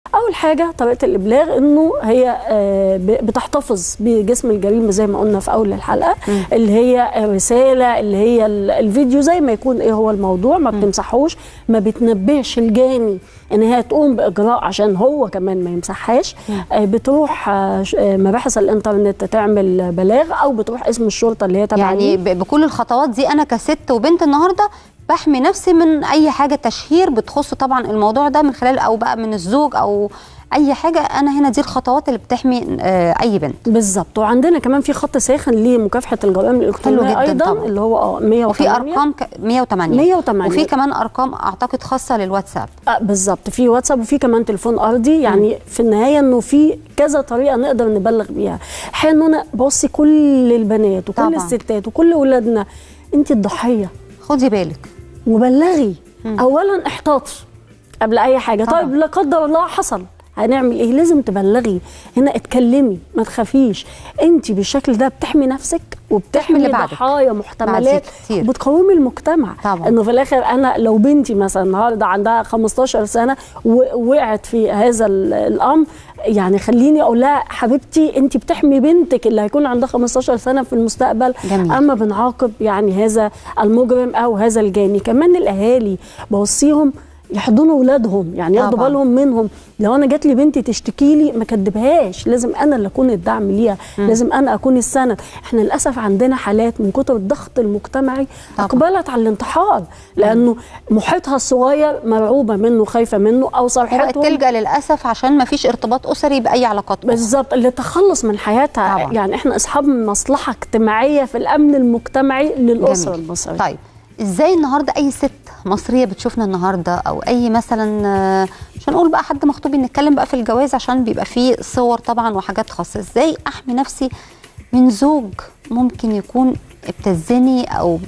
اول حاجه طريقه الابلاغ انه هي آه، ب- بتحتفظ بجسم الجريمه زي ما قلنا في اول الحلقه اللي هي الرساله اللي هي ال- الفيديو زي ما يكون ايه هو الموضوع ما بتمسحوش ما بتنبهش الجاني ان هي تقوم باجراء عشان هو كمان ما يمسحهاش آه، بتروح آه، ش- آه، مباحث الانترنت تعمل بلاغ او بتروح اسم الشرطه اللي هي تبع يعني ب- بكل الخطوات دي انا كست وبنت النهارده بحمي نفسي من اي حاجه تشهير بتخص طبعا الموضوع ده من خلال او بقى من الزوج او اي حاجه انا هنا دي الخطوات اللي بتحمي آه، اي بنت بالظبط وعندنا كمان في خط ساخن لمكافحه الجرائم الالكترونيه جداً ايضا طبعاً. اللي هو اه 108 وفي ارقام ك- 108 108. وفي كمان ارقام اعتقد خاصه للواتساب آه بالظبط في واتساب وفي كمان تليفون ارضي يعني في النهايه انه في كذا طريقه نقدر نبلغ بيها احيانا انا بوصي كل البنات وكل طبعاً. الستات وكل اولادنا انت الضحيه خدي بالك وبلغي اولا احتاطي قبل اي حاجه طبعاً. طيب لا قدر الله حصل هنعمل ايه لازم تبلغي هنا اتكلمي ما تخافيش انت بالشكل ده بتحمي نفسك وبتحمي اللي بعدك. ضحايا محتملات بعديك كتير. وبتقومي المجتمع طبعاً. انه في الاخر انا لو بنتي مثلا النهارده عندها 15 سنه ووقعت في هذا ال- الامر يعني خليني اقول لها حبيبتي انت بتحمي بنتك اللي هيكون عندها 15 سنه في المستقبل جميل. اما بنعاقب يعني هذا المجرم او هذا الجاني كمان الاهالي بوصيهم يحضنوا اولادهم يعني ياخدوا طبعاً. بالهم منهم لو انا جات لي بنتي تشتكي لي ما كدبهاش لازم انا اللي اكون الدعم ليها لازم انا اكون السند احنا للاسف عندنا حالات من كتر الضغط المجتمعي طبعاً. اقبلت على الانتحار لانه محيطها الصغير مرعوبه منه خايفه منه او وبقت صرحتهم تلجا للاسف عشان ما فيش ارتباط اسري باي علاقات أخرى. بالظبط اللي تخلص من حياتها طبعاً. يعني احنا اصحاب مصلحه اجتماعيه في الامن المجتمعي للاسره جميل. المصريه طيب ازاي النهارده اي ست مصريه بتشوفنا النهارده او اي مثلا آه، مش هنقول بقى حد مخطوبين نتكلم بقى في الجواز عشان بيبقى فيه صور طبعا وحاجات خاصه ازاي احمي نفسي من زوج ممكن يكون ابتزني او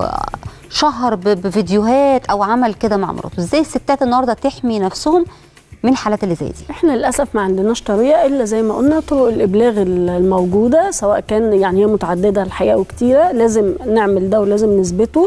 شهر ب- بفيديوهات او عمل كده مع مراته ازاي الستات النهارده تحمي نفسهم من الحالات اللي زي دي احنا للاسف ما عندناش طريقه الا زي ما قلنا طرق الابلاغ الموجوده سواء كان يعني هي متعدده الحقيقه وكتيره لازم نعمل ده ولازم نثبته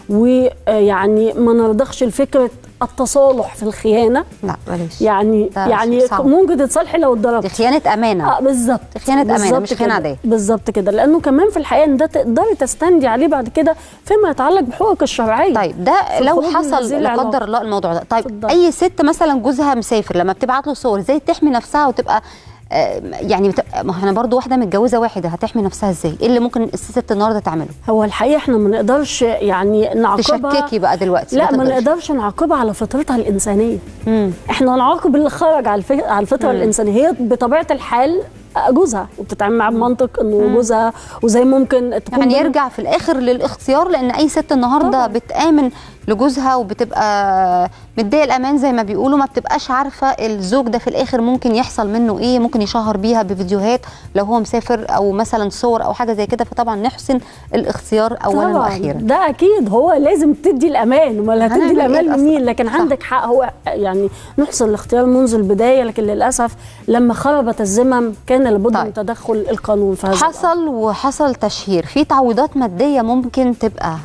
ويعني ما نرضخش لفكره التصالح في الخيانه لا بلاش يعني ده يعني صعب. ممكن تتصالحي لو اتضربت دي خيانه امانه اه بالظبط خيانة أمانة، بالظبط مش خيانة كده. عادية. بالظبط كده لانه كمان في الحقيقه ان ده تقدري تستندي عليه بعد كده فيما يتعلق بحقوقك الشرعيه طيب ده في لو الخروج من حصل هذه لا العلاقة. قدر الله الموضوع ده طيب اتفضلي. اي ست مثلا جوزها مسافر لما بتبعت له صور ازاي تحمي نفسها وتبقى آه، يعني بتبقى ما احنا برضو واحده متجوزه واحده هتحمي نفسها ازاي ايه اللي ممكن الست النهارده تعمله هو الحقيقه احنا ما نقدرش يعني نعاقبها تشككي بقى دلوقتي لا ما تقدرش. نقدرش نعاقبها على فطرتها الانسانيه مم. احنا نعاقب اللي خرج على الف- على الفطره مم. الانسانيه هي بطبيعه الحال جوزها وبتتعامل معاه بمنطق انه جوزها وزي ممكن تكون يعني بنت- يرجع في الاخر للاختيار لان اي ست النهارده طبعاً. بتامن لجوزها وبتبقى مديه الامان زي ما بيقولوا ما بتبقاش عارفه الزوج ده في الاخر ممكن يحصل منه ايه ممكن يشهر بيها بفيديوهات لو هو مسافر او مثلا صور او حاجه زي كده فطبعا نحسن الاختيار اولا طبعاً، واخيرا ده اكيد هو لازم تدي الامان امال هتدي هنعمل إيه الامان أصلاً؟ لمين لكن صح. عندك حق هو يعني نحسن الاختيار منذ البدايه لكن للاسف لما خربت الزمم كان لابد طيب. من تدخل القانون في هذا الأمر. حصل وحصل تشهير في تعويضات ماديه ممكن تبقى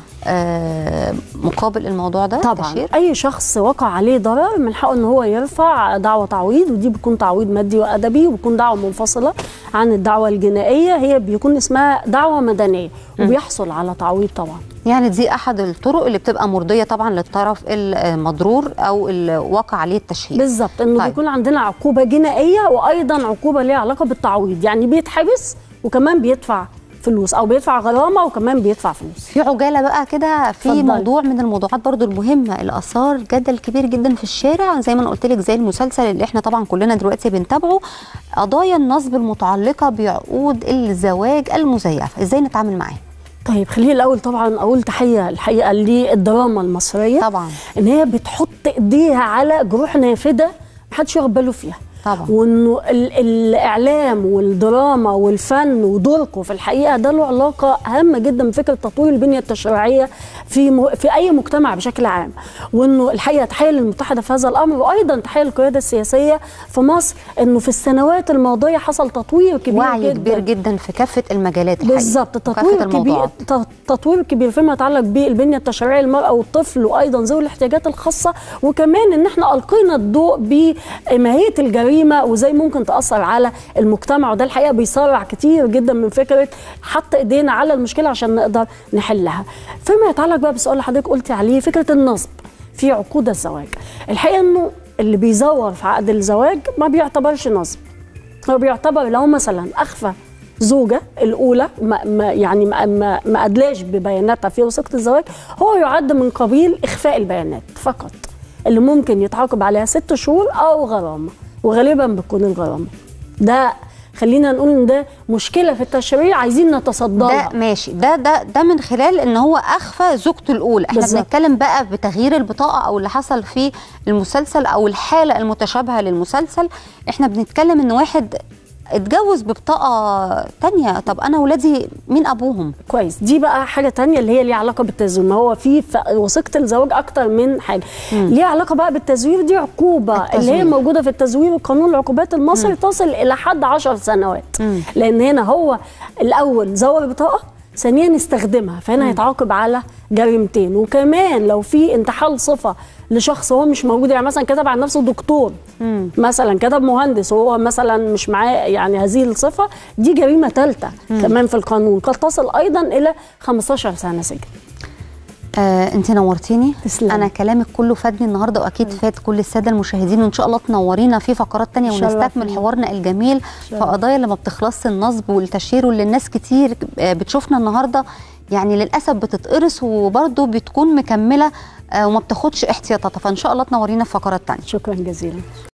آه مقابل الموضوع ده طبعا تشهير اي شخص وقع عليه ضرر من حقه ان هو يرفع دعوى تعويض ودي بتكون تعويض مادي وادبي وبتكون دعوه منفصله عن الدعوه الجنائيه هي بيكون اسمها دعوه مدنيه وبيحصل على تعويض طبعا يعني دي احد الطرق اللي بتبقى مرضيه طبعا للطرف المضرور او اللي وقع عليه التشهير بالظبط انه طيب. بيكون عندنا عقوبه جنائيه وايضا عقوبه ليها علاقه بالتعويض يعني بيتحبس وكمان بيدفع فلوس او بيدفع غرامه وكمان بيدفع فلوس في عجاله بقى كده في اتفضلي. موضوع من الموضوعات برضو المهمه اللي اثار جدل كبير جدا في الشارع زي ما انا قلت لك زي المسلسل اللي احنا طبعا كلنا دلوقتي بنتابعه قضايا النصب المتعلقه بعقود الزواج المزيفه ازاي نتعامل معاها طيب خليني الاول طبعا اقول تحيه الحقيقه للدراما المصريه طبعا ان هي بتحط ايديها على جروح نافذه محدش واخد باله فيها طبعا. وانه ال- الاعلام والدراما والفن ودوركم في الحقيقه ده له علاقه هامه جدا بفكره تطوير البنيه التشريعيه في م... في اي مجتمع بشكل عام وانه الحقيقه تحيه للمتحده في هذا الامر وايضا تحيه للقياده السياسيه في مصر انه في السنوات الماضيه حصل تطوير كبير وعي جدا كبير جدا في كافه المجالات الحقيقة. بالظبط وكافة تطوير كبير الموضوعات. ت- تطوير كبير فيما يتعلق بالبنيه التشريعيه للمراه والطفل وايضا ذوي الاحتياجات الخاصه وكمان ان احنا القينا الضوء بماهيه الجريمه وازاي ممكن تاثر على المجتمع وده الحقيقه بيسرع كتير جدا من فكره حط ايدينا على المشكله عشان نقدر نحلها فيما يتعلق بقى بالسؤال اللي حضرتك قلتي عليه فكره النصب في عقود الزواج الحقيقه انه اللي بيزور في عقد الزواج ما بيعتبرش نصب هو بيعتبر لو مثلا اخفى زوجة الأولى ما ما يعني ما ما, ما أدلاش ببياناتها في وثيقة الزواج هو يعد من قبيل إخفاء البيانات فقط اللي ممكن يتعاقب عليها ست شهور أو غرامة وغالبا بتكون الغرامة ده خلينا نقول ان ده مشكله في التشريع عايزين نتصدى ده لها ماشي ده ده ده من خلال ان هو اخفى زوجته الاولى احنا بالظبط. بنتكلم بقى بتغيير البطاقه او اللي حصل في المسلسل او الحاله المتشابهه للمسلسل احنا بنتكلم ان واحد اتجوز ببطاقه تانية طب انا ولادي مين ابوهم كويس دي بقى حاجه تانية اللي هي ليها علاقه بالتزوير ما هو في ف- وثيقه الزواج اكتر من حاجه ليها علاقه بقى بالتزوير دي عقوبه اللي هي التزوير. موجوده في التزوير وقانون العقوبات المصري تصل الى حد 10 سنوات لان هنا هو الاول زور بطاقه ثانيا استخدمها فهنا هيتعاقب على جريمتين وكمان لو في انتحال صفه لشخص هو مش موجود يعني مثلا كتب عن نفسه دكتور مثلا كتب مهندس وهو مثلا مش معاه يعني هذه الصفه دي جريمه ثالثه كمان في القانون قد تصل ايضا الى 15 سنه سجن آه انت نورتيني تسلمي. انا كلامك كله فادني النهارده واكيد فات كل الساده المشاهدين وان شاء الله تنورينا في فقرات تانية شرفني. ونستكمل حوارنا الجميل في قضايا اللي ما بتخلصش النصب والتشهير واللي الناس كتير آه، بتشوفنا النهارده يعني للاسف بتتقرص وبرضه بتكون مكمله آه، وما بتاخدش احتياطاتها فان شاء الله تنورينا في فقرات تانية شكرا جزيلا